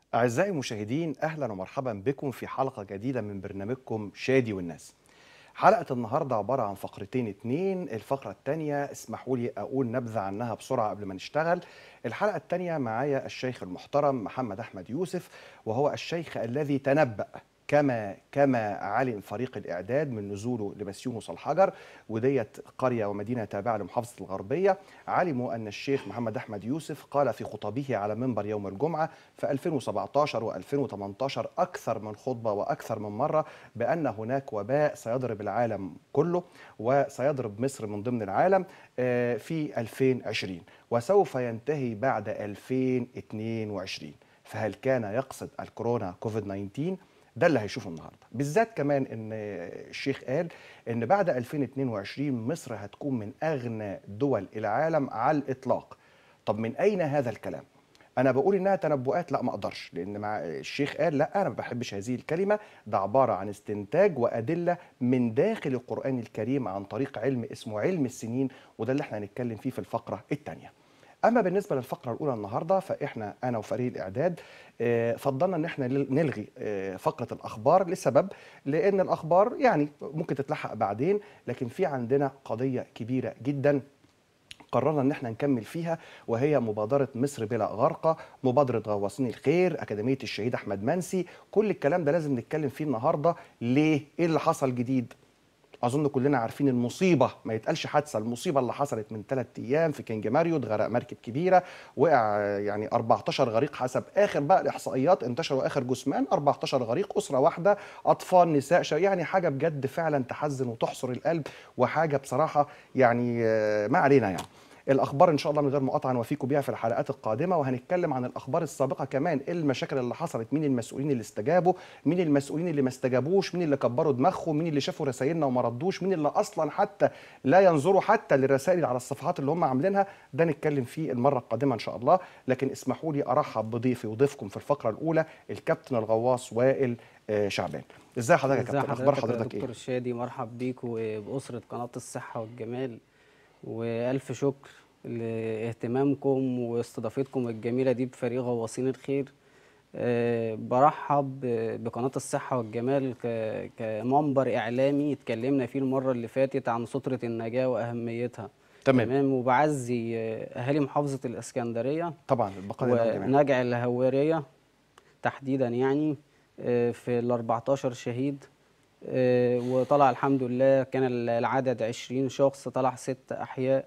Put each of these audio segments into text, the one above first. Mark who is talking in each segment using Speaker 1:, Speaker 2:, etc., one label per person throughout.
Speaker 1: أعزائي المشاهدين أهلا ومرحبا بكم في حلقة جديدة من برنامجكم شادي والناس حلقة النهاردة عبارة عن فقرتين اتنين الفقرة التانية اسمحوا لي أقول نبذة عنها بسرعة قبل ما نشتغل الحلقة التانية معايا الشيخ المحترم محمد أحمد يوسف وهو الشيخ الذي تنبأ كما كما علم فريق الاعداد من نزوله لبسيونس الحجر وديت قريه ومدينه تابعه لمحافظه الغربيه علموا ان الشيخ محمد احمد يوسف قال في خطبه على منبر يوم الجمعه في 2017 و2018 اكثر من خطبه واكثر من مره بان هناك وباء سيضرب العالم كله وسيضرب مصر من ضمن العالم آه، في 2020 وسوف ينتهي بعد 2022 فهل كان يقصد الكورونا كوفيد 19 ده اللي هيشوفه النهارده بالذات كمان ان الشيخ قال ان بعد 2022 مصر هتكون من اغنى دول العالم على الاطلاق طب من اين هذا الكلام انا بقول انها تنبؤات لا ما اقدرش لان مع الشيخ قال لا انا ما بحبش هذه الكلمه ده عباره عن استنتاج وادله من داخل القران الكريم عن طريق علم اسمه علم السنين وده اللي احنا هنتكلم فيه في الفقره الثانيه اما بالنسبه للفقره الاولى النهارده فاحنا انا وفريق الاعداد آه، فضلنا ان احنا نلغي آه، فقره الاخبار لسبب لان الاخبار يعني ممكن تتلحق بعدين لكن في عندنا قضيه كبيره جدا قررنا ان احنا نكمل فيها وهي مبادره مصر بلا غرقه مبادره غواصين الخير اكاديميه الشهيد احمد منسي كل الكلام ده لازم نتكلم فيه النهارده ليه ايه اللي حصل جديد اظن كلنا عارفين المصيبه ما يتقالش حادثه المصيبه اللي حصلت من ثلاث ايام في كينج ماريوت غرق مركب كبيره وقع يعني 14 غريق حسب اخر بقى الاحصائيات انتشروا اخر جثمان 14 غريق اسره واحده اطفال نساء شا- يعني حاجه بجد فعلا تحزن وتحصر القلب وحاجه بصراحه يعني آه، ما علينا يعني الاخبار ان شاء الله من غير مقاطعه نوافيكم بيها في الحلقات القادمه وهنتكلم عن الاخبار السابقه كمان ايه المشاكل اللي حصلت مين المسؤولين اللي استجابوا مين المسؤولين اللي ما استجابوش مين اللي كبروا دماغهم مين اللي شافوا رسائلنا وما ردوش مين اللي اصلا حتى لا ينظروا حتى للرسائل اللي على الصفحات اللي هم عاملينها ده نتكلم فيه المره القادمه ان شاء الله لكن اسمحوا لي ارحب بضيفي وضيفكم في الفقره الاولى الكابتن الغواص وائل آه، شعبان ازاي حضرتك يا
Speaker 2: ازي
Speaker 1: كابتن اخبار
Speaker 2: يا
Speaker 1: حضرتك
Speaker 2: دكتور
Speaker 1: ايه
Speaker 2: شادي مرحب بيك وبأسرة قناة الصحة والجمال وألف شكر لاهتمامكم واستضافتكم الجميلة دي بفريق غواصين الخير أه برحب بقناة الصحة والجمال ك- كمنبر إعلامي اتكلمنا فيه المرة اللي فاتت عن سترة النجاة وأهميتها
Speaker 1: تمام
Speaker 2: تمام وبعزي آه، أهالي محافظة الإسكندرية
Speaker 1: طبعا البقاء لله جميعا
Speaker 2: ونجع الهوارية تحديدا يعني آه، في ال 14 شهيد آه، وطلع الحمد لله كان العدد 20 شخص طلع ست أحياء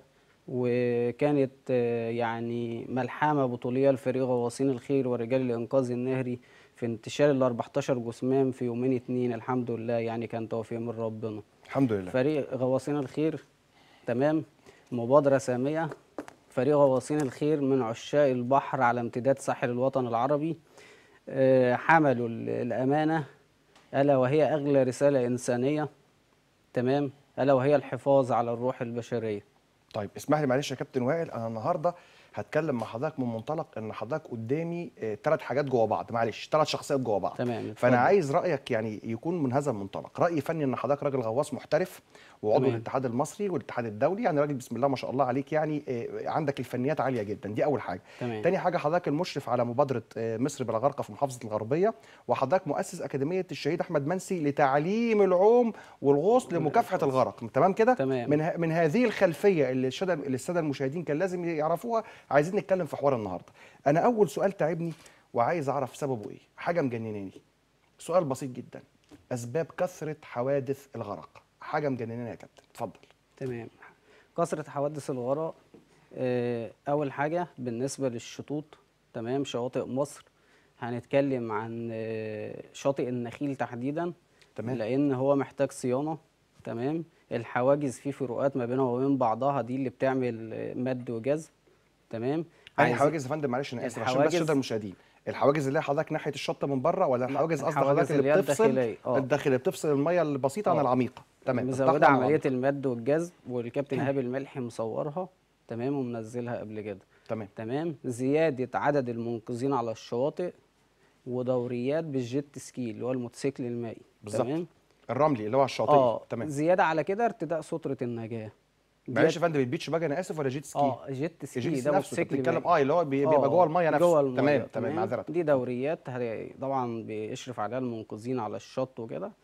Speaker 2: وكانت آه، يعني ملحمة بطولية لفريق غواصين الخير ورجال الإنقاذ النهري في انتشار ال 14 جثمان في يومين اتنين الحمد لله يعني كان توفيق من ربنا
Speaker 1: الحمد لله
Speaker 2: فريق غواصين الخير تمام مبادرة سامية فريق غواصين الخير من عشاق البحر على امتداد ساحل الوطن العربي آه، حملوا ال- الأمانة ألا وهي أغلى رسالة إنسانية تمام ألا وهي الحفاظ على الروح البشرية
Speaker 1: طيب اسمح لي معلش يا كابتن وائل انا النهارده هتكلم مع حضرتك من منطلق ان حضرتك قدامي ثلاث حاجات جوه بعض معلش ثلاث شخصيات جوه بعض
Speaker 2: تمام
Speaker 1: فانا
Speaker 2: اتفضل.
Speaker 1: عايز رايك يعني يكون من هذا المنطلق راي فني ان حضرتك راجل غواص محترف وعضو
Speaker 2: تمام.
Speaker 1: الاتحاد المصري والاتحاد الدولي يعني راجل بسم الله ما شاء الله عليك يعني آه، عندك الفنيات عاليه جدا دي اول حاجه
Speaker 2: تمام
Speaker 1: تاني حاجه حضرتك المشرف على مبادره آه، مصر بلا غرقه في محافظه الغربيه وحضرتك مؤسس اكاديميه الشهيد احمد منسي لتعليم العوم والغوص لمكافحه الغرق تمام كده
Speaker 2: تمام.
Speaker 1: من ه- من هذه الخلفيه اللي الشدى اللي الساده المشاهدين كان لازم يعرفوها عايزين نتكلم في حوار النهارده انا اول سؤال تعبني وعايز اعرف سببه ايه حاجه مجنناني سؤال بسيط جدا اسباب كثره حوادث الغرق حاجه مجنناني يا كابتن اتفضل
Speaker 2: تمام كثرة حوادث الغرق آه، أول حاجة بالنسبة للشطوط تمام شواطئ مصر هنتكلم عن آه، شاطئ النخيل تحديدا
Speaker 1: تمام.
Speaker 2: لأن هو محتاج صيانة تمام الحواجز فيه فروقات ما بينها وبين بعضها دي اللي بتعمل آه، مد وجذب تمام
Speaker 1: اي
Speaker 2: عايزين-
Speaker 1: حواجز يا فندم معلش انا اسف عشان بس
Speaker 2: الحواجز-
Speaker 1: الساده المشاهدين الحواجز اللي هي حضرتك ناحيه الشط من بره ولا الحواجز قصدك
Speaker 2: الحواجز
Speaker 1: حضرتك اللي
Speaker 2: اللي هي
Speaker 1: بتفصل
Speaker 2: الداخلية، آه.
Speaker 1: الداخليه بتفصل الميه البسيطه عن
Speaker 2: آه.
Speaker 1: العميقه تمام
Speaker 2: مزودة
Speaker 1: الضغط عن
Speaker 2: عملية
Speaker 1: العميق.
Speaker 2: المد والجذب والكابتن إيهاب الملحي مصورها تمام ومنزلها قبل كده
Speaker 1: تمام
Speaker 2: تمام زيادة عدد المنقذين على الشواطئ ودوريات بالجيت سكي اللي هو الموتوسيكل المائي
Speaker 1: بالظبط.
Speaker 2: تمام
Speaker 1: الرملي اللي هو الشاطئي
Speaker 2: اه
Speaker 1: تمام
Speaker 2: زيادة على كده ارتداء سترة النجاة
Speaker 1: معلش يا فندم البيتش باجي انا اسف ولا جيت سكي؟
Speaker 2: اه جيت سكي
Speaker 1: الجيت
Speaker 2: ده
Speaker 1: سكي نفسه انت
Speaker 2: موتوسيكل
Speaker 1: بتتكلم
Speaker 2: مائي.
Speaker 1: اه اللي هو بي- بيبقى
Speaker 2: آه،
Speaker 1: جوه الميه نفسه
Speaker 2: جوه الميه
Speaker 1: تمام تمام معذره
Speaker 2: دي دوريات هت- طبعا بيشرف عليها المنقذين على الشط وكده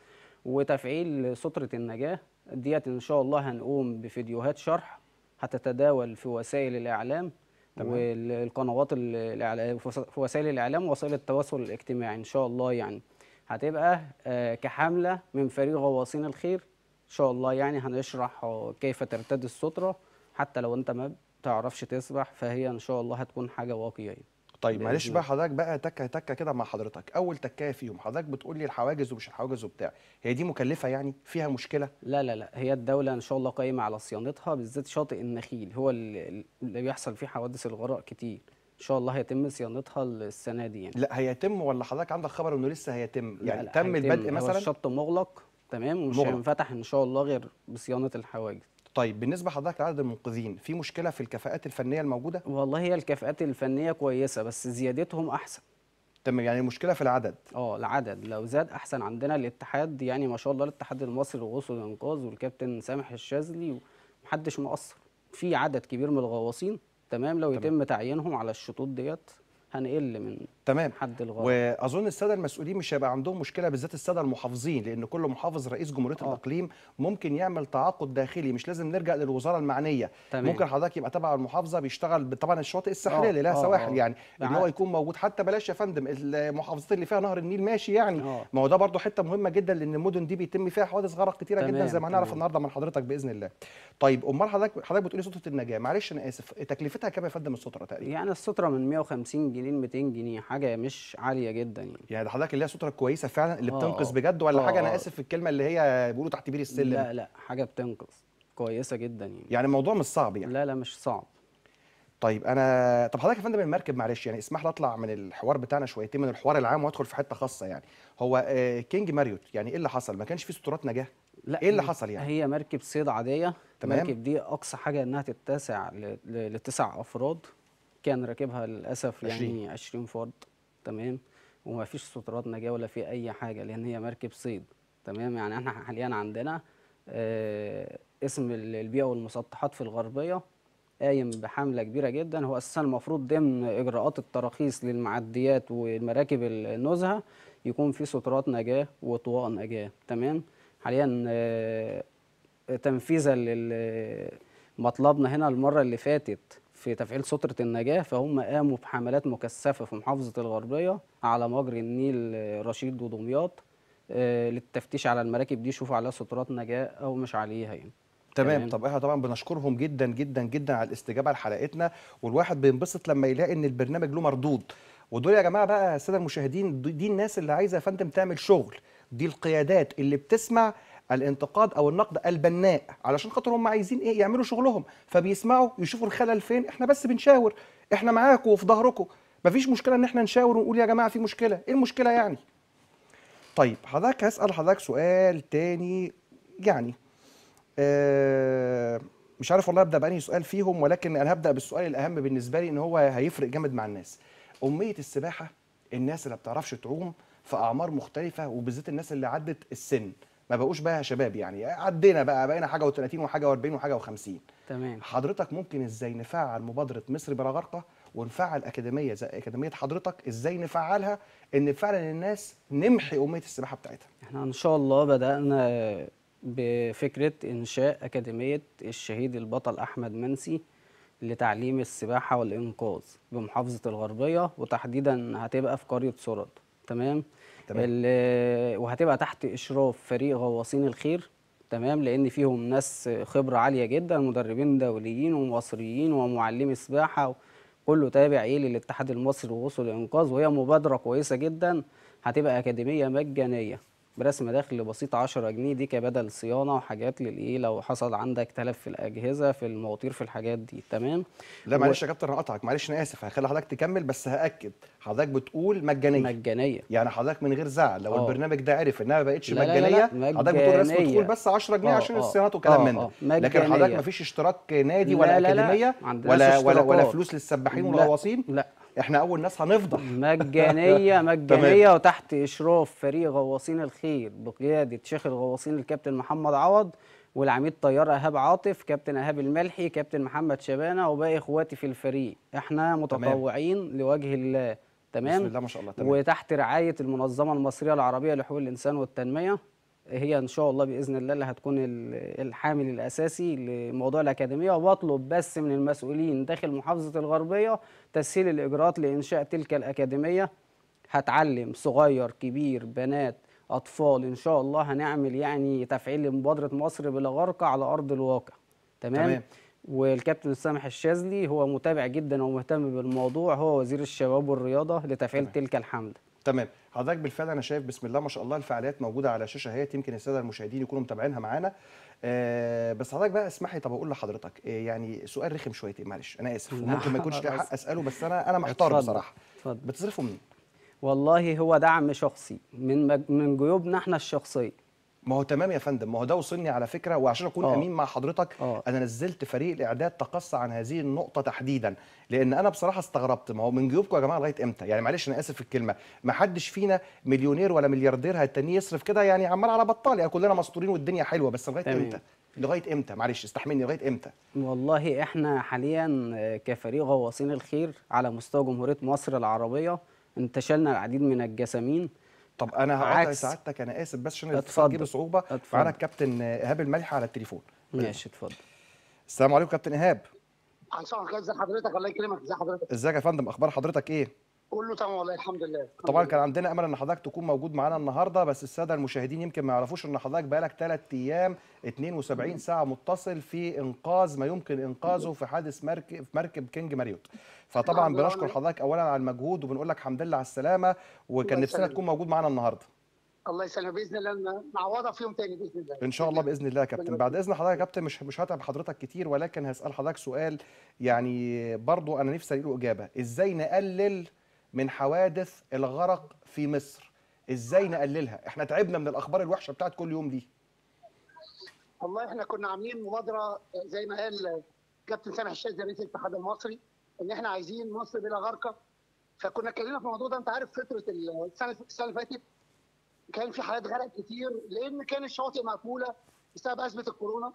Speaker 2: وتفعيل سترة النجاة ديت ان شاء الله هنقوم بفيديوهات شرح هتتداول في وسائل الاعلام
Speaker 1: تمام.
Speaker 2: والقنوات الاعلام في وسائل الاعلام ووسائل التواصل الاجتماعي ان شاء الله يعني هتبقى آه، كحملة من فريق غواصين الخير ان شاء الله يعني هنشرح آه، كيف ترتدي السترة حتى لو انت ما بتعرفش تسبح فهي ان شاء الله هتكون حاجة واقعية
Speaker 1: طيب
Speaker 2: بإذن
Speaker 1: معلش
Speaker 2: الله.
Speaker 1: بقى حضرتك بقى تكه تكه كده مع حضرتك اول تكايه فيهم حضرتك بتقول لي الحواجز ومش الحواجز وبتاع هي دي مكلفه يعني فيها مشكله
Speaker 2: لا لا لا هي الدولة إن شاء الله قايمة على صيانتها بالذات شاطئ النخيل هو اللي اللي بيحصل فيه حوادث الغرق كتير إن شاء الله هيتم صيانتها السنة دي يعني
Speaker 1: لا هيتم ولا حضرتك عندك خبر انه لسه هيتم
Speaker 2: لا
Speaker 1: يعني
Speaker 2: لا
Speaker 1: تم
Speaker 2: هيتم.
Speaker 1: البدء
Speaker 2: هو
Speaker 1: مثلا
Speaker 2: الشط مغلق تمام ومش
Speaker 1: مغلق.
Speaker 2: هينفتح إن شاء الله غير بصيانة الحواجز
Speaker 1: طيب بالنسبه لحضرتك لعدد المنقذين في مشكله في الكفاءات الفنيه الموجوده
Speaker 2: والله هي الكفاءات الفنية كويسة بس زيادتهم أحسن
Speaker 1: تمام يعني المشكله في العدد
Speaker 2: اه العدد لو زاد احسن عندنا الاتحاد يعني ما شاء الله الاتحاد المصري للغوص والانقاذ والكابتن سامح الشاذلي ومحدش مقصر في عدد كبير من الغواصين تمام لو
Speaker 1: تمام.
Speaker 2: يتم تعيينهم على الشطوط ديت هنقل من
Speaker 1: تمام
Speaker 2: حد الغرق
Speaker 1: واظن الساده المسؤولين مش هيبقى عندهم مشكله بالذات الساده المحافظين لان كل محافظ رئيس جمهوريه
Speaker 2: آه.
Speaker 1: الاقليم ممكن يعمل تعاقد داخلي مش لازم نرجع للوزاره المعنيه
Speaker 2: تمام.
Speaker 1: ممكن حضرتك يبقى تبع المحافظه بيشتغل ب- طبعا الشواطئ الساحليه
Speaker 2: آه،
Speaker 1: اللي لها
Speaker 2: آه،
Speaker 1: سواحل
Speaker 2: آه.
Speaker 1: يعني ان هو
Speaker 2: بعقد.
Speaker 1: يكون موجود حتى بلاش يا فندم المحافظات اللي فيها نهر النيل ماشي يعني
Speaker 2: آه.
Speaker 1: ما هو ده برضه حته مهمه جدا لان المدن دي بيتم فيها حوادث غرق كتيره جدا
Speaker 2: تمام،
Speaker 1: زي ما هنعرف
Speaker 2: تمام.
Speaker 1: النهارده من حضرتك باذن الله طيب امال حضرتك حضرتك بتقولي ستره النجاه معلش انا اسف تكلفتها كام يا فندم الستره تقريبا
Speaker 2: يعني السترة من 150 جنيه ل 200 جنيه حاجة مش عالية جدا يعني
Speaker 1: يعني ده حضرتك اللي هي ستره كويسه فعلا اللي
Speaker 2: آه،
Speaker 1: بتنقذ
Speaker 2: آه.
Speaker 1: بجد ولا
Speaker 2: آه،
Speaker 1: حاجه انا
Speaker 2: آه.
Speaker 1: اسف في الكلمه اللي هي بيقولوا تحت بير السلم
Speaker 2: لا لا حاجة بتنقذ كويسة جدا يعني
Speaker 1: يعني الموضوع مش صعب يعني
Speaker 2: لا لا مش صعب
Speaker 1: طيب انا طب حضرتك يا فندم المركب معلش يعني اسمح لي اطلع من الحوار بتاعنا شويتين من الحوار العام وادخل في حته خاصه يعني هو آه، كينج ماريوت يعني ايه اللي حصل ما كانش فيه سترات نجاه
Speaker 2: لا
Speaker 1: ايه اللي
Speaker 2: هي-
Speaker 1: حصل يعني
Speaker 2: هي مركب صيد عادية
Speaker 1: تمام.
Speaker 2: المركب دي أقصى حاجة إنها تتسع ل- ل- لتسع أفراد كان راكبها للأسف
Speaker 1: عشرين.
Speaker 2: يعني 20 فرد تمام وما فيش سترات نجاة ولا في أي حاجة لأن هي مركب صيد تمام يعني احنا حاليا عندنا آه اسم ال- البيئة والمسطحات في الغربية قايم بحملة كبيرة جدا هو أساسا المفروض ضمن إجراءات التراخيص للمعديات والمراكب النزهة يكون في سترات نجاة وطواء نجاة تمام حاليا آه، تنفيذا لمطلبنا هنا المرة اللي فاتت في تفعيل سترة النجاة فهم قاموا بحملات مكثفة في محافظة الغربية على مجرى النيل آه، رشيد ودمياط آه، للتفتيش على المراكب دي يشوفوا عليها سترات نجاة أو مش عليها يعني
Speaker 1: تمام
Speaker 2: تمام.
Speaker 1: طب احنا طبعا بنشكرهم جدا جدا جدا على الاستجابه لحلقتنا والواحد بينبسط لما يلاقي ان البرنامج له مردود ودول يا جماعه بقى الساده المشاهدين دي دي الناس اللي عايزه يا فندم تعمل شغل دي القيادات اللي بتسمع الانتقاد او النقد البناء علشان خاطر هم عايزين ايه يعملوا شغلهم فبيسمعوا يشوفوا الخلل فين احنا بس بنشاور احنا معاكم وفي ظهركم مفيش مشكله ان احنا نشاور ونقول يا جماعه في مشكله ايه المشكله يعني طيب حضرتك هسال حضرتك سؤال تاني يعني آه، مش عارف والله ابدا بانهي سؤال فيهم ولكن انا هبدا بالسؤال الاهم بالنسبه لي ان هو هيفرق جامد مع الناس اميه السباحه الناس اللي ما بتعرفش تعوم في اعمار مختلفه وبالذات الناس اللي عدت السن ما بقوش بقى شباب يعني عدينا بقى بقينا حاجه و30 وحاجه و40 وحاجه و50
Speaker 2: تمام
Speaker 1: حضرتك ممكن ازاي نفعل مبادره مصر بلا غرقه ونفعل اكاديميه زي اكاديميه حضرتك ازاي نفعلها ان فعلا الناس نمحي اميه السباحه بتاعتها
Speaker 2: احنا ان شاء الله بدأنا بفكرة انشاء اكاديمية الشهيد البطل احمد منسي لتعليم السباحة والانقاذ بمحافظة الغربية وتحديدا هتبقى في قرية سرد تمام
Speaker 1: تمام.
Speaker 2: ال- وهتبقى تحت اشراف فريق غواصين الخير تمام لان فيهم ناس خبرة عالية جدا مدربين دوليين ومصريين ومعلمي سباحة كله تابع ايه للاتحاد المصري للغوص والانقاذ وهي مبادرة كويسة جدا هتبقى اكاديمية مجانية برسم داخل بسيط 10 جنيه دي كبدل صيانة وحاجات للايه لو حصل عندك تلف في الاجهزة في المواتير في الحاجات دي تمام
Speaker 1: لا
Speaker 2: و-
Speaker 1: معلش يا كابتن انا قطعك معلش انا اسف هخلي حضرتك تكمل بس هاكد حضرتك بتقول مجانيه
Speaker 2: مجانية
Speaker 1: يعني حضرتك من غير زعل لو
Speaker 2: آه.
Speaker 1: البرنامج ده عرف انها ما بقتش
Speaker 2: لا لا لا
Speaker 1: مجانيه
Speaker 2: لا،
Speaker 1: حضرتك بتقول رسم
Speaker 2: مجانية.
Speaker 1: دخول بس 10 جنيه
Speaker 2: آه،
Speaker 1: عشان
Speaker 2: آه.
Speaker 1: الصيانات وكلام
Speaker 2: آه،
Speaker 1: من ده
Speaker 2: آه،
Speaker 1: لكن حضرتك
Speaker 2: مجانية.
Speaker 1: ما فيش اشتراك نادي
Speaker 2: لا،
Speaker 1: ولا
Speaker 2: لا، لا،
Speaker 1: اكاديميه
Speaker 2: ما عندناش
Speaker 1: ولا ولا ولا
Speaker 2: اشتراكات.
Speaker 1: فلوس للسباحين
Speaker 2: لا،
Speaker 1: والغواصين
Speaker 2: لا
Speaker 1: احنا اول ناس هنفضح
Speaker 2: مجانية مجانية وتحت إشراف فريق غواصين الخير بقيادة شيخ الغواصين الكابتن محمد عوض والعميد طيار ايهاب عاطف كابتن ايهاب الملحي كابتن محمد شبانه وباقي اخواتي في الفريق احنا متطوعين لوجه الله تمام
Speaker 1: بسم الله ما شاء الله تمام
Speaker 2: وتحت رعايه المنظمه المصريه العربيه لحقوق الانسان والتنميه هي ان شاء الله باذن الله اللي هتكون ال- الحامل الاساسي لموضوع الاكاديميه وبطلب بس من المسؤولين داخل محافظه الغربيه تسهيل الاجراءات لانشاء تلك الاكاديميه هتعلم صغير كبير بنات اطفال ان شاء الله هنعمل يعني تفعيل لمبادره مصر بلا غرقه على ارض الواقع تمام,
Speaker 1: تمام.
Speaker 2: والكابتن سامح الشاذلي هو متابع جدا ومهتم بالموضوع هو وزير الشباب والرياضه لتفعيل
Speaker 1: تمام.
Speaker 2: تلك الحمله
Speaker 1: تمام حضرتك بالفعل انا شايف بسم الله ما شاء الله الفعاليات موجوده على الشاشه اهيت يمكن الساده المشاهدين يكونوا متابعينها معانا آه بس حضرتك بقى اسمحي طب اقول لحضرتك آه يعني سؤال رخم شويتين معلش انا اسف
Speaker 2: لا،
Speaker 1: ممكن ما يكونش لي
Speaker 2: خلاص.
Speaker 1: حق اساله بس انا انا محتار
Speaker 2: اتفضل،
Speaker 1: بصراحه
Speaker 2: اتفضل.
Speaker 1: بتصرفوا منين
Speaker 2: والله هو دعم شخصي من مج... من جيوبنا احنا الشخصيه
Speaker 1: ما هو تمام يا فندم ما هو ده وصلني على فكره وعشان اكون
Speaker 2: آه.
Speaker 1: امين مع حضرتك
Speaker 2: آه.
Speaker 1: انا نزلت فريق الاعداد تقصى عن هذه النقطه تحديدا لان انا بصراحه استغربت ما هو من جيوبكم يا جماعه لغايه امتى يعني معلش انا اسف في الكلمه ما حدش فينا مليونير ولا ملياردير هيتنيه يصرف كده يعني عمال على بطال يعني كلنا مستورين والدنيا حلوه بس لغايه
Speaker 2: تمام.
Speaker 1: امتى لغايه امتى معلش استحملني لغايه امتى
Speaker 2: والله احنا حاليا آه، كفريق غواصين الخير على مستوى جمهوريه مصر العربيه انتشلنا العديد من الجسامين
Speaker 1: طب انا هقطع
Speaker 2: عكس-
Speaker 1: سعادتك انا اسف بس عشان الاتصال
Speaker 2: اتفضل.
Speaker 1: جه بصعوبه
Speaker 2: اتفضل.
Speaker 1: معانا الكابتن ايهاب الملحي على التليفون
Speaker 2: ماشي اتفضل
Speaker 1: السلام عليكم كابتن ايهاب
Speaker 3: عشان كده ازي حضرتك الله يكرمك ازي حضرتك
Speaker 1: ازيك يا فندم اخبار حضرتك ايه
Speaker 3: كله تمام والله الحمد لله الحمد
Speaker 1: طبعا
Speaker 3: لله.
Speaker 1: كان عندنا امل ان حضرتك تكون موجود معانا النهارده بس الساده المشاهدين يمكن ما يعرفوش ان حضرتك بقالك 3 ايام 72 ساعه متصل في انقاذ ما يمكن انقاذه في حادث مركب في مركب كينج ماريوت فطبعا
Speaker 3: الحمد لله.
Speaker 1: بنشكر حضرتك اولا على المجهود وبنقول لك الحمد لله على السلامه وكان
Speaker 3: الله
Speaker 1: نفسنا
Speaker 3: يسلمك.
Speaker 1: تكون موجود معانا النهارده
Speaker 3: الله يسلمك باذن الله نعوضها في يوم تاني باذن الله
Speaker 1: ان شاء الله باذن الله يا كابتن بعد اذن حضرتك يا كابتن مش مش هتعب حضرتك كتير ولكن هسال حضرتك سؤال يعني برضو انا نفسي الاقي له اجابه ازاي نقلل من حوادث الغرق في مصر ازاي نقللها احنا تعبنا من الاخبار الوحشه بتاعت كل يوم دي
Speaker 3: والله احنا كنا عاملين مبادره زي ما قال كابتن سامح الشاذلي رئيس الاتحاد المصري ان احنا عايزين مصر بلا غرقه فكنا اتكلمنا في الموضوع ده انت عارف فتره السنه السنه اللي فاتت كان في حالات غرق كتير لان كان الشواطئ مقفوله بسبب ازمه الكورونا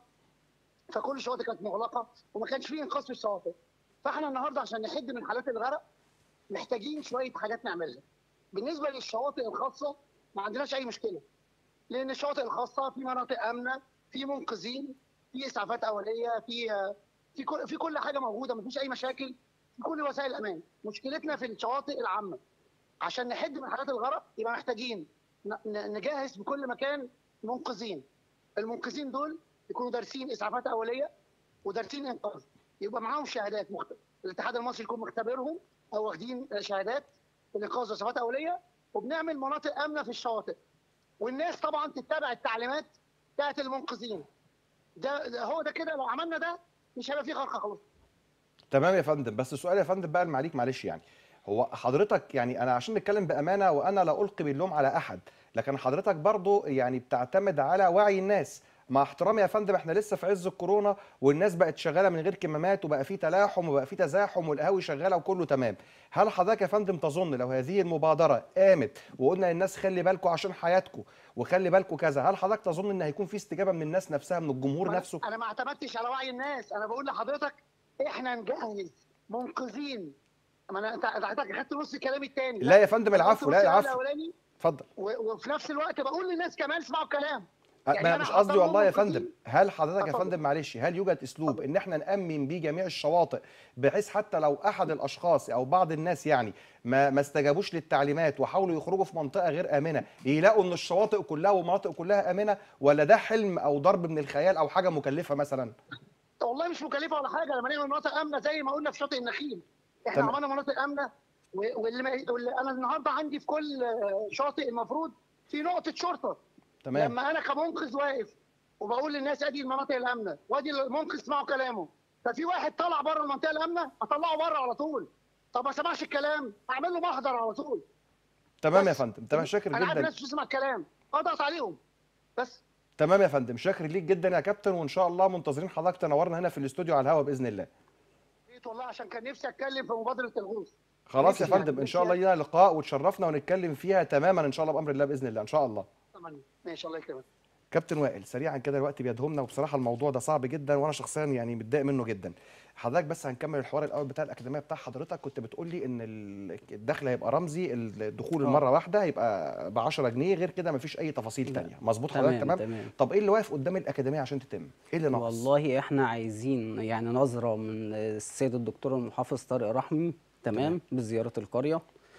Speaker 3: فكل الشواطئ كانت مغلقه وما كانش فيه انقاذ في الشواطئ فاحنا النهارده عشان نحد من حالات الغرق محتاجين شويه حاجات نعملها بالنسبه للشواطئ الخاصه ما عندناش اي مشكله لان الشواطئ الخاصه في مناطق امنه في منقذين في اسعافات اوليه في في كل في كل حاجه موجوده مفيش اي مشاكل في كل وسائل الامان مشكلتنا في الشواطئ العامه عشان نحد من حالات الغرق يبقى محتاجين ن- ن- نجهز بكل مكان منقذين المنقذين دول يكونوا دارسين اسعافات اوليه ودارسين انقاذ يبقى معاهم شهادات مخت... الاتحاد المصري يكون مختبرهم او واخدين شهادات الانقاذ واسعافات اوليه وبنعمل مناطق امنه في الشواطئ والناس طبعا تتبع التعليمات بتاعت المنقذين ده, ده هو ده كده لو عملنا ده مش هيبقى فيه غرقه خلاص
Speaker 1: تمام يا فندم بس السؤال يا فندم بقى المعليك معلش يعني هو حضرتك يعني انا عشان نتكلم بامانه وانا لا القي باللوم على احد لكن حضرتك برضو يعني بتعتمد على وعي الناس مع احترامي يا فندم احنا لسه في عز الكورونا والناس بقت شغاله من غير كمامات وبقى في تلاحم وبقى في تزاحم والقهاوي شغاله وكله تمام هل حضرتك يا فندم تظن لو هذه المبادره قامت وقلنا للناس خلي بالكم عشان حياتكم وخلي بالكم كذا هل حضرتك تظن ان هيكون في استجابه من الناس نفسها من الجمهور
Speaker 3: ما-
Speaker 1: نفسه
Speaker 3: انا ما اعتمدتش على وعي الناس انا بقول لحضرتك احنا نجهز منقذين ما انا انت انت حضرتك خدت نص كلامي الثاني
Speaker 1: لا يا فندم العفو لا العفو اتفضل
Speaker 3: و- وفي نفس الوقت بقول للناس كمان اسمعوا الكلام
Speaker 1: أه،
Speaker 3: يعني
Speaker 1: ما
Speaker 3: أنا
Speaker 1: مش قصدي
Speaker 3: هحضر
Speaker 1: والله يا
Speaker 3: منقذين.
Speaker 1: فندم هل حضرتك يا
Speaker 3: اتفضل.
Speaker 1: فندم معلش هل يوجد اسلوب ان احنا نامن بيه جميع الشواطئ بحيث حتى لو احد الاشخاص او بعض الناس يعني ما ما استجابوش للتعليمات وحاولوا يخرجوا في منطقه غير امنه يلاقوا ان الشواطئ كلها والمناطق كلها امنه ولا ده حلم او ضرب من الخيال او حاجه مكلفه مثلا
Speaker 3: والله مش مكلفه ولا حاجه لما نعمل مناطق امنه زي ما قلنا في شاطئ النخيل احنا
Speaker 1: تمام.
Speaker 3: عملنا مناطق امنه و- واللي, ما- واللي انا النهارده عندي في كل آه، شاطئ المفروض في نقطه شرطه
Speaker 1: تمام
Speaker 3: لما انا كمنقذ واقف وبقول للناس ادي المناطق الامنه وادي المنقذ اسمعوا كلامه ففي واحد طلع بره المنطقه الامنه اطلعه بره على طول طب ما سمعش الكلام اعمل له محضر على طول
Speaker 1: تمام يا
Speaker 3: بس.
Speaker 1: فندم تمام شاكر
Speaker 3: انا عارف
Speaker 1: جدا
Speaker 3: الناس مش تسمع الكلام اضغط عليهم بس
Speaker 1: تمام يا فندم شاكر ليك جدا يا كابتن وان شاء الله منتظرين حضرتك تنورنا هنا في الاستوديو على الهواء باذن الله
Speaker 3: جيت والله عشان كان نفسي اتكلم في مبادره الغوث
Speaker 1: خلاص يا
Speaker 3: نفسي-
Speaker 1: فندم ان
Speaker 3: نفسي-
Speaker 1: شاء الله لينا لقاء وتشرفنا ونتكلم فيها تماما ان شاء الله بامر الله باذن الله ان شاء الله
Speaker 3: طبعا ماشي الله يكرمك
Speaker 1: كابتن وائل سريعا كده الوقت بيدهمنا وبصراحه الموضوع ده صعب جدا وانا شخصيا يعني متضايق منه جدا حضرتك بس هنكمل الحوار الاول بتاع الاكاديميه بتاع حضرتك كنت بتقول لي ان ال- الدخل هيبقى رمزي الدخول
Speaker 2: آه.
Speaker 1: المره واحده هيبقى ب 10 جنيه غير كده مفيش اي تفاصيل
Speaker 2: لا.
Speaker 1: تانية مظبوط حضرتك
Speaker 2: تمام
Speaker 1: تمام
Speaker 2: تمام
Speaker 1: طب ايه اللي واقف قدام الاكاديميه عشان تتم ايه اللي ناقص
Speaker 2: والله احنا عايزين يعني نظرة من السيد الدكتور المحافظ طارق رحمي تمام بزيارة القرية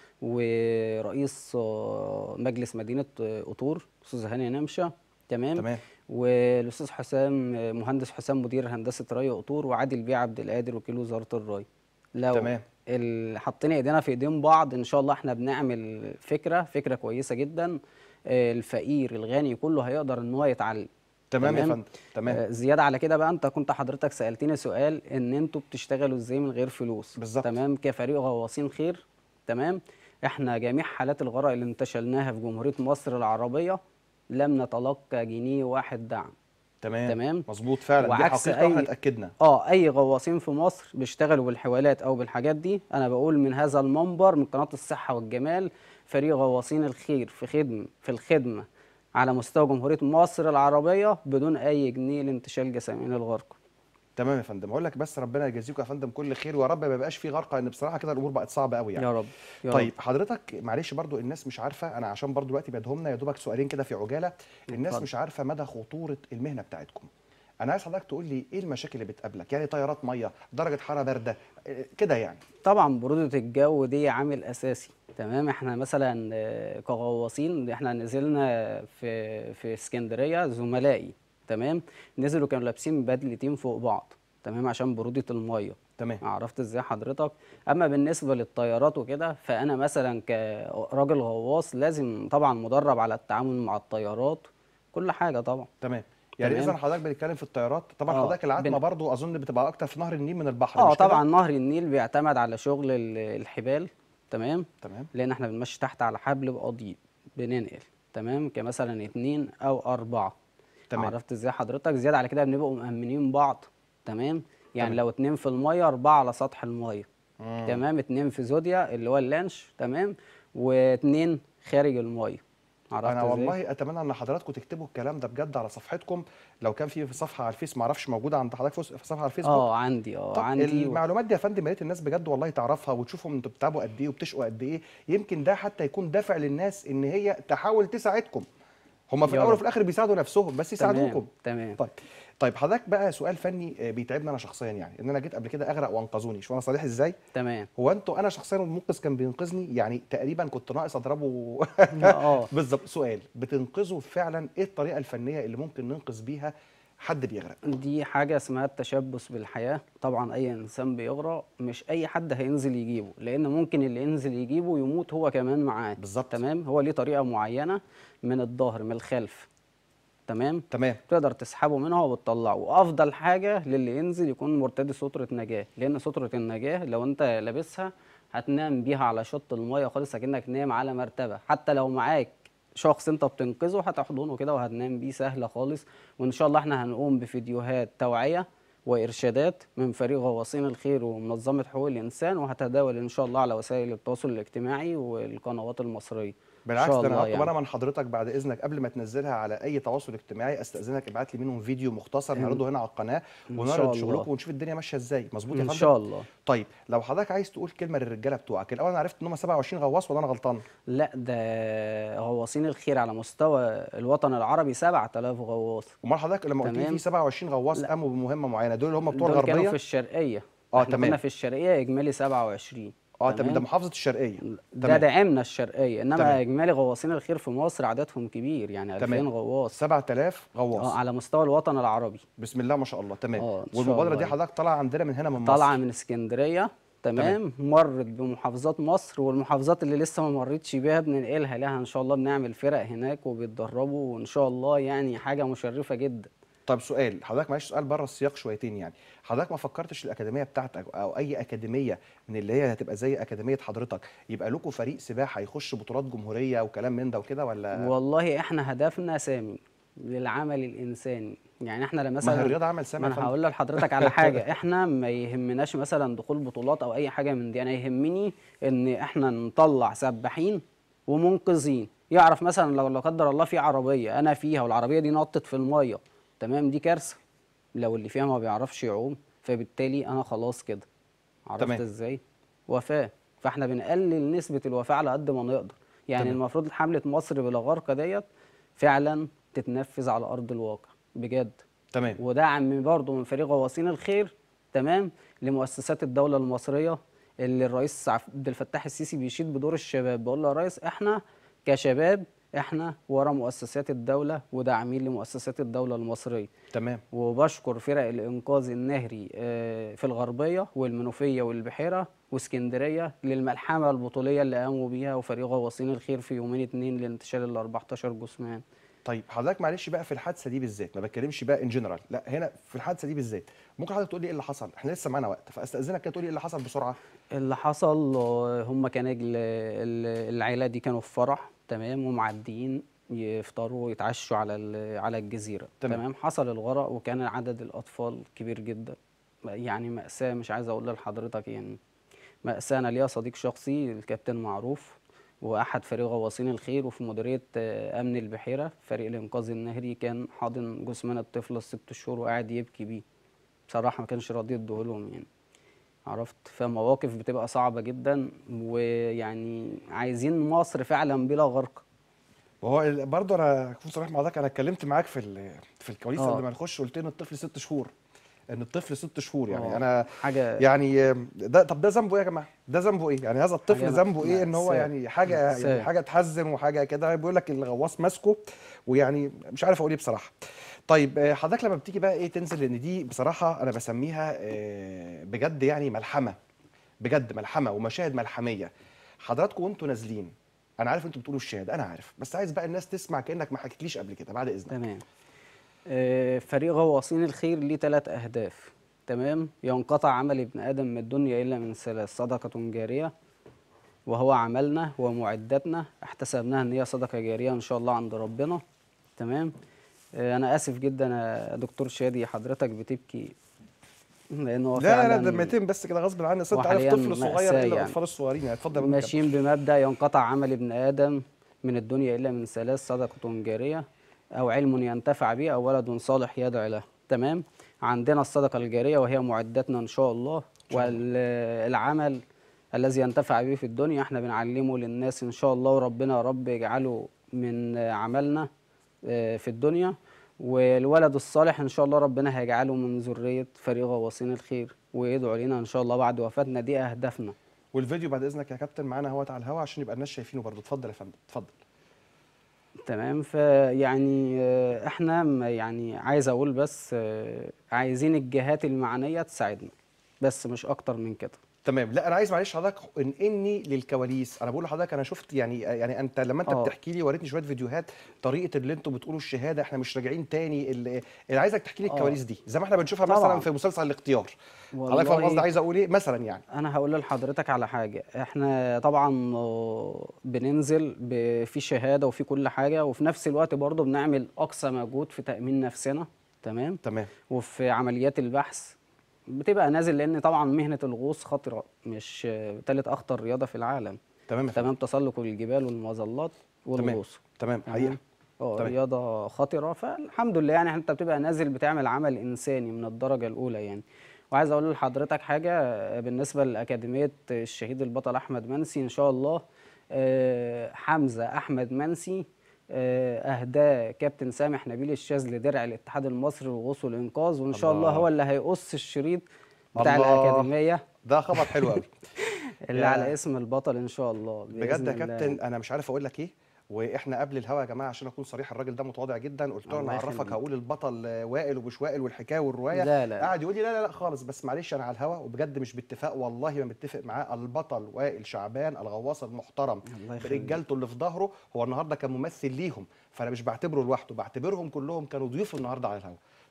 Speaker 2: ورئيس آه، مجلس مدينة آه، قطور أستاذ هاني نمشة تمام
Speaker 1: تمام
Speaker 2: والاستاذ حسام آه، مهندس حسام مدير هندسه ري قطور وعادل بيه عبد القادر وكيل وزاره الري لو
Speaker 1: تمام.
Speaker 2: ال- حطينا ايدينا في ايدين بعض ان شاء الله احنا بنعمل فكره فكره كويسه جدا آه، الفقير الغني كله هيقدر ان هو يتعلم
Speaker 1: تمام يا
Speaker 2: تمام.
Speaker 1: فندم تمام
Speaker 2: آه، زياده على كده بقى انت كنت حضرتك سالتني سؤال ان انتوا بتشتغلوا ازاي من غير فلوس
Speaker 1: بالظبط.
Speaker 2: تمام كفريق غواصين خير تمام احنا جميع حالات الغرق اللي انتشلناها في جمهوريه مصر العربيه لم نتلقى جنيه واحد دعم
Speaker 1: تمام
Speaker 2: تمام.
Speaker 1: مظبوط فعلا دي
Speaker 2: وعكس
Speaker 1: حقيقه واحنا
Speaker 2: أي-
Speaker 1: اتاكدنا
Speaker 2: اه اي غواصين في مصر بيشتغلوا بالحوالات او بالحاجات دي انا بقول من هذا المنبر من قناه الصحه والجمال فريق غواصين الخير في خدمه في الخدمه على مستوى جمهوريه مصر العربيه بدون اي جنيه لانتشال جسامين الغرق
Speaker 1: تمام يا فندم هقول لك بس ربنا يجازيكم يا فندم كل خير ويا رب ما يبقاش في غرقه لان بصراحه كده الامور بقت صعبه قوي يعني
Speaker 2: يا رب يا
Speaker 1: طيب حضرتك معلش برضو الناس مش عارفه انا عشان برضو دلوقتي بيدهمنا يا دوبك سؤالين كده في عجاله الناس
Speaker 2: اتفضل.
Speaker 1: مش عارفه مدى خطوره المهنه بتاعتكم انا عايز حضرتك تقول لي ايه المشاكل اللي بتقابلك يعني تيارات ميه درجه حراره بارده إيه كده يعني
Speaker 2: طبعا برودة الجو دي عامل اساسي تمام احنا مثلا آه، كغواصين احنا نزلنا في في اسكندريه زملائي تمام نزلوا كانوا لابسين بدلتين فوق بعض تمام عشان برودة الميه
Speaker 1: تمام
Speaker 2: عرفت ازاي حضرتك اما بالنسبه للطيارات وكده فانا مثلا كراجل غواص لازم طبعا مدرب على التعامل مع الطيارات كل حاجه طبعا
Speaker 1: تمام يعني
Speaker 2: تمام.
Speaker 1: اذا حضرتك بنتكلم في الطيارات طبعا
Speaker 2: آه،
Speaker 1: حضرتك العتمه
Speaker 2: بن-
Speaker 1: برضو اظن بتبقى اكتر في نهر النيل من البحر
Speaker 2: اه
Speaker 1: مش كده؟
Speaker 2: طبعا نهر النيل بيعتمد على شغل ال- الحبال تمام
Speaker 1: تمام
Speaker 2: لان احنا بنمشي تحت على حبل بقضيب بننقل تمام كمثلا اتنين او اربعه
Speaker 1: تمام.
Speaker 2: عرفت ازاي حضرتك زياده على كده بنبقوا مأمنين بعض تمام يعني
Speaker 1: تمام.
Speaker 2: لو اتنين في الميه اربعه على سطح الميه
Speaker 1: مم.
Speaker 2: تمام اتنين في زوديا اللي هو اللانش تمام واتنين خارج الميه عرفت
Speaker 1: انا
Speaker 2: ازاي
Speaker 1: والله اتمنى ان حضراتكم تكتبوا الكلام ده بجد على صفحتكم لو كان في صفحه على الفيس معرفش موجوده عند حضرتك في صفحه على الفيسبوك
Speaker 2: اه عندي اه
Speaker 1: طب
Speaker 2: عندي و...
Speaker 1: المعلومات دي يا فندم يا ريت الناس بجد والله تعرفها وتشوفهم انتوا بتتعبوا قد ايه وبتشقوا قد ايه يمكن ده حتى يكون دافع للناس ان هي تحاول تساعدكم هم في
Speaker 2: يا
Speaker 1: الاول
Speaker 2: رب.
Speaker 1: وفي الاخر بيساعدوا نفسهم بس يساعدوكم
Speaker 2: تمام تمام
Speaker 1: طيب طيب حضرتك بقى سؤال فني آه، بيتعبني انا شخصيا يعني ان انا جيت قبل كده اغرق وانقذوني شوف انا صريح ازاي
Speaker 2: تمام
Speaker 1: هو انتوا انا شخصيا المنقذ كان بينقذني يعني تقريبا كنت ناقص اضربه
Speaker 2: اه
Speaker 1: بالظبط سؤال بتنقذوا فعلا ايه الطريقه الفنيه اللي ممكن ننقذ بيها حد بيغرق
Speaker 2: دي حاجة اسمها التشبث بالحياة طبعا أي إنسان بيغرق مش أي حد هينزل يجيبه لأن ممكن اللي ينزل يجيبه يموت هو كمان معاه
Speaker 1: بالظبط.
Speaker 2: تمام هو ليه طريقة معينة من الظهر من الخلف تمام
Speaker 1: تمام
Speaker 2: تقدر تسحبه منها وبتطلعه وافضل حاجه للي ينزل يكون مرتدي ستره نجاه لان ستره النجاه لو انت لابسها هتنام بيها على شط الميه خالص اكنك نايم على مرتبه حتى لو معاك شخص انت بتنقذه هتحضنه كده وهتنام بيه سهله خالص وان شاء الله احنا هنقوم بفيديوهات توعيه وارشادات من فريق غواصين الخير ومنظمه حقوق الانسان وهتداول ان شاء الله على وسائل التواصل الاجتماعي والقنوات المصريه
Speaker 1: بالعكس
Speaker 2: ان شاء
Speaker 1: ده انا
Speaker 2: الله
Speaker 1: هطلب
Speaker 2: يعني.
Speaker 1: انا من حضرتك بعد اذنك قبل ما تنزلها على اي تواصل اجتماعي استاذنك ابعت لي منهم فيديو مختصر نعرضه هنا على القناه
Speaker 2: إن
Speaker 1: ونعرض
Speaker 2: شاء
Speaker 1: شغلكم
Speaker 2: الله.
Speaker 1: ونشوف الدنيا ماشيه ازاي مظبوط يا
Speaker 2: ان
Speaker 1: فندم
Speaker 2: شاء الله
Speaker 1: طيب لو حضرتك عايز تقول كلمه للرجاله بتوعك الاول انا عرفت ان هم 27 غواص ولا انا غلطان
Speaker 2: لا ده غواصين الخير على مستوى الوطن العربي 7000 غواص
Speaker 1: امال حضرتك لما قلت لي
Speaker 2: تمام.
Speaker 1: في 27 غواص
Speaker 2: لا.
Speaker 1: قاموا بمهمه معينه دول اللي هم بتوع
Speaker 2: دول كانوا
Speaker 1: الغربيه
Speaker 2: في الشرقيه
Speaker 1: آه،
Speaker 2: احنا
Speaker 1: تمام.
Speaker 2: كنا في الشرقيه اجمالي 27
Speaker 1: اه تمام ده محافظه الشرقيه
Speaker 2: ده
Speaker 1: تمام.
Speaker 2: دعمنا الشرقيه انما
Speaker 1: تمام.
Speaker 2: اجمالي غواصين الخير في مصر عددهم كبير يعني 2000
Speaker 1: تمام.
Speaker 2: غواص
Speaker 1: 7000 غواص
Speaker 2: اه على مستوى الوطن العربي
Speaker 1: بسم الله ما شاء الله تمام
Speaker 2: آه، إن شاء
Speaker 1: والمبادره
Speaker 2: الله
Speaker 1: دي
Speaker 2: يعني.
Speaker 1: حضرتك طالعه عندنا من هنا من مصر
Speaker 2: طالعه من اسكندريه تمام مرت بمحافظات مصر والمحافظات اللي لسه ما مرتش بيها بننقلها لها ان شاء الله بنعمل فرق هناك وبيتدربوا وان شاء الله يعني حاجه مشرفه جدا
Speaker 1: طب سؤال حضرتك معلش سؤال بره السياق شويتين يعني حضرتك ما فكرتش الاكاديميه بتاعتك او اي اكاديميه من اللي هي هتبقى زي اكاديميه حضرتك يبقى لكم فريق سباحه يخش بطولات جمهوريه وكلام من ده وكده ولا
Speaker 2: والله احنا هدفنا سامي للعمل الانساني يعني احنا
Speaker 1: ما هي
Speaker 2: مثلا
Speaker 1: الرياضه عمل
Speaker 2: ما
Speaker 1: سامع يا
Speaker 2: انا
Speaker 1: فندم
Speaker 2: هقول لحضرتك على حاجه احنا ما يهمناش مثلا دخول بطولات او اي حاجه من دي انا يهمني ان احنا نطلع سباحين ومنقذين يعرف مثلا لو لا قدر الله في عربيه انا فيها والعربيه دي نطت في الميه تمام دي كارثه لو اللي فيها ما بيعرفش يعوم فبالتالي انا خلاص كده عرفت
Speaker 1: تمام.
Speaker 2: ازاي وفاه فاحنا بنقلل نسبه الوفاه على قد ما نقدر يعني
Speaker 1: تمام.
Speaker 2: المفروض حمله مصر بلا غرقه ديت فعلا تتنفذ على ارض الواقع بجد
Speaker 1: تمام
Speaker 2: ودعم برضه من فريق غواصين الخير تمام لمؤسسات الدوله المصريه اللي الرئيس عبد الفتاح السيسي بيشيد بدور الشباب بقول له يا ريس احنا كشباب احنا ورا مؤسسات الدوله وداعمين لمؤسسات الدوله المصريه
Speaker 1: تمام
Speaker 2: وبشكر فرق الانقاذ النهري آه، في الغربيه والمنوفيه والبحيره واسكندريه للملحمه البطوليه اللي قاموا بيها وفريق غواصين الخير في يومين اتنين لانتشال ال 14 جثمان
Speaker 1: طيب حضرتك معلش بقى في الحادثه دي بالذات ما بتكلمش بقى ان جنرال لا هنا في الحادثه دي بالذات ممكن حضرتك تقول لي ايه اللي حصل احنا لسه معانا وقت فاستاذنك كده تقول لي ايه اللي حصل بسرعه
Speaker 2: اللي حصل آه، هم كان ال- ال- العيله دي كانوا في فرح تمام ومعديين يفطروا ويتعشوا على ال- على الجزيره
Speaker 1: تمام.
Speaker 2: تمام حصل الغرق وكان عدد الاطفال كبير جدا يعني مأساة مش عايز اقول لحضرتك يعني مأساة انا ليا صديق شخصي الكابتن معروف واحد فريق غواصين الخير وفي مديريه آه، امن البحيره فريق الانقاذ النهري كان حاضن جثمان الطفل الست شهور وقاعد يبكي بيه بصراحه ما كانش راضي يديهولهم يعني عرفت فمواقف بتبقى صعبة جدا ويعني عايزين مصر فعلا بلا غرق
Speaker 1: وهو ال- برضه انا اكون صريح مع حضرتك انا اتكلمت معاك في ال- في الكواليس
Speaker 2: آه.
Speaker 1: قبل ما نخش قلت ان الطفل ست شهور ان الطفل ست شهور يعني
Speaker 2: آه.
Speaker 1: انا
Speaker 2: حاجة
Speaker 1: يعني ده طب ده ذنبه ايه يا جماعه؟ ده ذنبه ايه؟ يعني هذا الطفل
Speaker 2: حاجة
Speaker 1: ذنبه ايه ان هو
Speaker 2: مأساة.
Speaker 1: يعني حاجه يعني
Speaker 2: مأساة.
Speaker 1: حاجه تحزن وحاجه كده بيقول لك الغواص ماسكه ويعني مش عارف اقول ايه بصراحه. طيب آه، حضرتك لما بتيجي بقى ايه تنزل لان دي بصراحه انا بسميها آه، بجد يعني ملحمه بجد ملحمه ومشاهد ملحميه. حضراتكم وانتوا نازلين انا عارف انتوا بتقولوا الشهاده انا عارف بس عايز بقى الناس تسمع كانك ما حكيتليش قبل كده بعد اذنك.
Speaker 2: تمام آه، فريق غواصين الخير ليه ثلاث أهداف تمام ينقطع عمل ابن آدم من الدنيا إلا من ثلاث صدقة جارية وهو عملنا ومعداتنا احتسبناها ان هي صدقه جاريه ان شاء الله عند ربنا تمام آه، انا اسف جدا يا دكتور شادي حضرتك بتبكي لان هو
Speaker 1: لا لا لا
Speaker 2: فعلا
Speaker 1: ده 200 بس كده غصب عني اصل انت عارف
Speaker 2: وحالياً
Speaker 1: طفل صغير
Speaker 2: مأساة
Speaker 1: الا
Speaker 2: يعني.
Speaker 1: الاطفال الصغيرين يعني اتفضل يا ممكن.
Speaker 2: ماشيين بمبدأ ينقطع عمل ابن آدم من الدنيا إلا من ثلاث صدقة جارية أو علم ينتفع به أو ولد صالح يدعو له تمام عندنا الصدقة الجارية وهي معدتنا إن شاء الله والعمل الذي ينتفع به في الدنيا احنا بنعلمه للناس إن شاء الله وربنا يا رب يجعله من آه، عملنا آه، في الدنيا والولد الصالح ان شاء الله ربنا هيجعله من ذريه فريق غواصين الخير ويدعو لنا ان شاء الله بعد وفاتنا دي اهدافنا
Speaker 1: والفيديو بعد اذنك يا كابتن معانا اهوت على الهوا عشان يبقى الناس شايفينه برضه اتفضل يا فندم اتفضل
Speaker 2: تمام فيعني آه، احنا م- يعني عايز اقول بس آه، عايزين الجهات المعنيه تساعدنا بس مش اكتر من كده
Speaker 1: تمام لا انا عايز معلش حضرتك انقلني للكواليس انا بقول لحضرتك انا شفت يعني يعني انت لما انت
Speaker 2: آه.
Speaker 1: بتحكي لي وريتني شويه فيديوهات طريقه اللي انتوا بتقولوا الشهاده احنا مش راجعين تاني اللي, اللي عايزك تحكي لي
Speaker 2: آه.
Speaker 1: الكواليس دي زي ما احنا بنشوفها
Speaker 2: طبعاً.
Speaker 1: مثلا في مسلسل الاختيار حضرتك فاهم
Speaker 2: والله-
Speaker 1: قصدي عايز اقول ايه مثلا يعني
Speaker 2: انا هقول لحضرتك على حاجه احنا طبعا آه، بننزل ب- في شهاده وفي كل حاجه وفي نفس الوقت برضه بنعمل اقصى مجهود في تامين نفسنا تمام
Speaker 1: تمام
Speaker 2: وفي عمليات البحث بتبقى نازل لان طبعا مهنه الغوص خطره مش آه، تالت اخطر رياضه في العالم
Speaker 1: تمام يا فندم
Speaker 2: تمام تسلق الجبال والمظلات والغوص
Speaker 1: تمام حقيقه
Speaker 2: اه
Speaker 1: تمام.
Speaker 2: رياضه خطره فالحمد لله يعني انت بتبقى نازل بتعمل عمل انساني من الدرجه الاولى يعني وعايز اقول لحضرتك حاجه آه، بالنسبه لاكاديميه الشهيد البطل احمد منسي ان شاء الله آه، حمزه احمد منسي آه، اهداه كابتن سامح نبيل الشاذلي درع الاتحاد المصري للغوص والانقاذ وان شاء الله
Speaker 1: الله.
Speaker 2: هو اللي هيقص الشريط بتاع
Speaker 1: الله.
Speaker 2: الاكاديميه
Speaker 1: ده خبر حلو قوي
Speaker 2: اللي
Speaker 1: يا-
Speaker 2: على اسم البطل ان شاء الله
Speaker 1: بجد
Speaker 2: بإذن
Speaker 1: يا
Speaker 2: الله.
Speaker 1: كابتن انا مش عارف اقول لك ايه واحنا قبل الهوا يا جماعه عشان اكون صريح الراجل ده متواضع جدا قلت له انا
Speaker 2: الله
Speaker 1: اعرفك
Speaker 2: يخليك.
Speaker 1: هقول البطل آه، وائل ومش وائل والحكايه والروايه
Speaker 2: لا لا
Speaker 1: قاعد يقول لي لا لا لا خالص بس معلش انا على الهوا وبجد مش باتفاق والله ما متفق معاه البطل وائل شعبان الغواص المحترم
Speaker 2: الله يخليك.
Speaker 1: برجالته اللي في ظهره هو النهارده كان ممثل ليهم فانا مش بعتبره لوحده بعتبرهم كلهم كانوا ضيوف النهارده على الهوا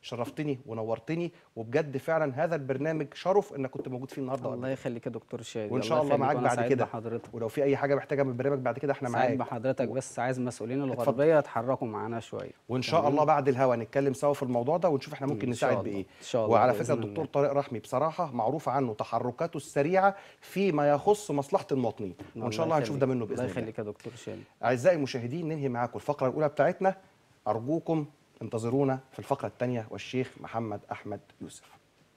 Speaker 1: شرفتني ونورتني وبجد فعلا هذا البرنامج شرف انك كنت موجود فيه النهارده
Speaker 2: الله يخليك يا دكتور شادي
Speaker 1: وان
Speaker 2: الله
Speaker 1: شاء الله
Speaker 2: يخليك،
Speaker 1: معاك
Speaker 2: وأنا
Speaker 1: بعد
Speaker 2: سعيد
Speaker 1: كده
Speaker 2: بحضرتك
Speaker 1: ولو في اي حاجه محتاجه من البرنامج بعد كده احنا
Speaker 2: سعيد
Speaker 1: معاك
Speaker 2: بحضرتك بس عايز المسؤولين الغربيه يتحركوا معانا شويه
Speaker 1: وان شاء
Speaker 2: تمام؟
Speaker 1: الله بعد الهوا نتكلم سوا في الموضوع ده ونشوف احنا ممكن
Speaker 2: إن شاء
Speaker 1: نساعد
Speaker 2: الله.
Speaker 1: بايه
Speaker 2: إن شاء الله
Speaker 1: وعلى
Speaker 2: بإذن
Speaker 1: فكره الدكتور
Speaker 2: الله.
Speaker 1: طارق رحمي بصراحه معروف عنه تحركاته السريعه فيما يخص مصلحه المواطنين وان شاء الله هنشوف ده منه باذن
Speaker 2: الله
Speaker 1: الله
Speaker 2: يخليك يا دكتور شادي
Speaker 1: اعزائي المشاهدين ننهي معاكم الفقره الاولى بتاعتنا ارجوكم انتظرونا في الفقره الثانيه والشيخ محمد احمد يوسف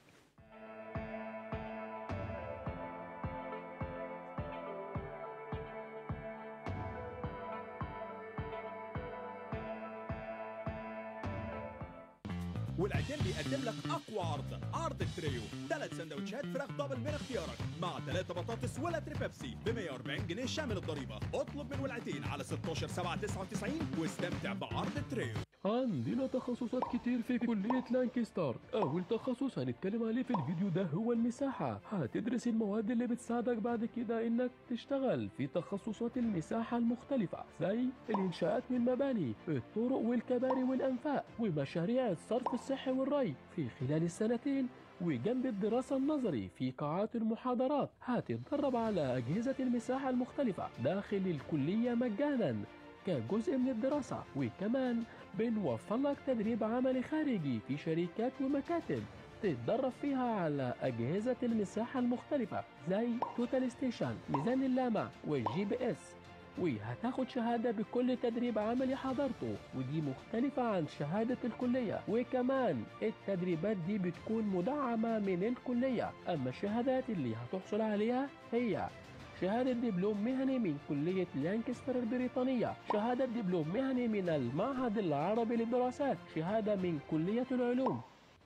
Speaker 4: والعجين بيقدم لك اقوى عرض عرض التريو ثلاث سندوتشات فراخ دبل من اختيارك مع ثلاثة بطاطس ولا بيبسي ب 140 جنيه شامل الضريبه اطلب من ولعتين على 16 7 99 واستمتع بعرض التريو
Speaker 5: عندنا تخصصات كتير في كلية لانكستر أول تخصص هنتكلم عليه في الفيديو ده هو المساحة هتدرس المواد اللي بتساعدك بعد كده إنك تشتغل في تخصصات المساحة المختلفة زي الإنشاءات والمباني الطرق والكباري والأنفاق ومشاريع الصرف الصحي والري في خلال السنتين وجنب الدراسة النظري في قاعات المحاضرات هتتدرب على أجهزة المساحة المختلفة داخل الكلية مجانا كجزء من الدراسة وكمان بنوفر لك تدريب عملي خارجي في شركات ومكاتب تتدرب فيها على أجهزة المساحة المختلفة زي توتال ستيشن ميزان اللامع والجي بي اس وهتاخد شهادة بكل تدريب عملي حضرته ودي مختلفة عن شهادة الكلية وكمان التدريبات دي بتكون مدعمة من الكلية أما الشهادات اللي هتحصل عليها هي شهادة دبلوم مهني من كلية لانكستر البريطانية شهادة دبلوم مهني من المعهد العربي للدراسات شهادة من كلية العلوم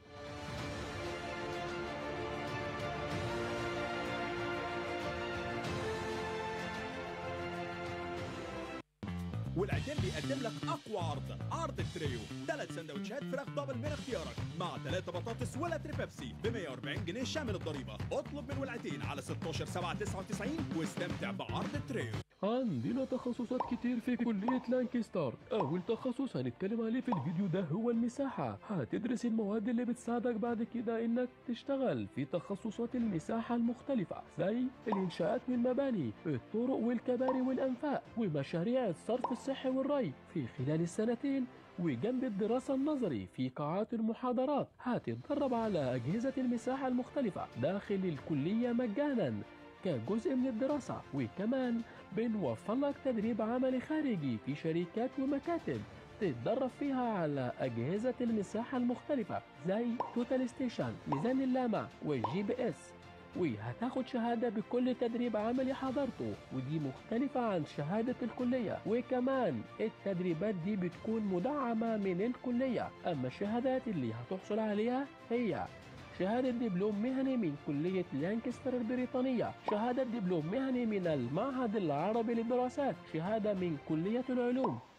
Speaker 4: والعجين بيقدم لك اقوى عرض عرض التريو ثلاث سندوتشات فراخ دبل من اختيارك مع ثلاثة بطاطس ولا بيبسي ب 140 جنيه شامل الضريبه اطلب من ولعتين على 16 7 99 واستمتع بعرض التريو
Speaker 5: عندنا تخصصات كتير في كلية لانكستر أول تخصص هنتكلم عليه في الفيديو ده هو المساحة هتدرس المواد اللي بتساعدك بعد كده إنك تشتغل في تخصصات المساحة المختلفة زي الإنشاءات والمباني الطرق والكباري والأنفاق ومشاريع الصرف الصحي والري في خلال السنتين وجنب الدراسة النظري في قاعات المحاضرات هتتدرب على أجهزة المساحة المختلفة داخل الكلية مجانا كجزء من الدراسة وكمان بنوفر لك تدريب عملي خارجي في شركات ومكاتب تتدرب فيها على أجهزة المساحة المختلفة زي توتال ستيشن ميزان اللامع والجي بي اس وهتاخد شهادة بكل تدريب عملي حضرته ودي مختلفة عن شهادة الكلية وكمان التدريبات دي بتكون مدعمة من الكلية أما الشهادات اللي هتحصل عليها هي شهادة دبلوم مهني من كلية لانكستر البريطانية شهادة دبلوم مهني من المعهد العربي للدراسات شهادة من كلية العلوم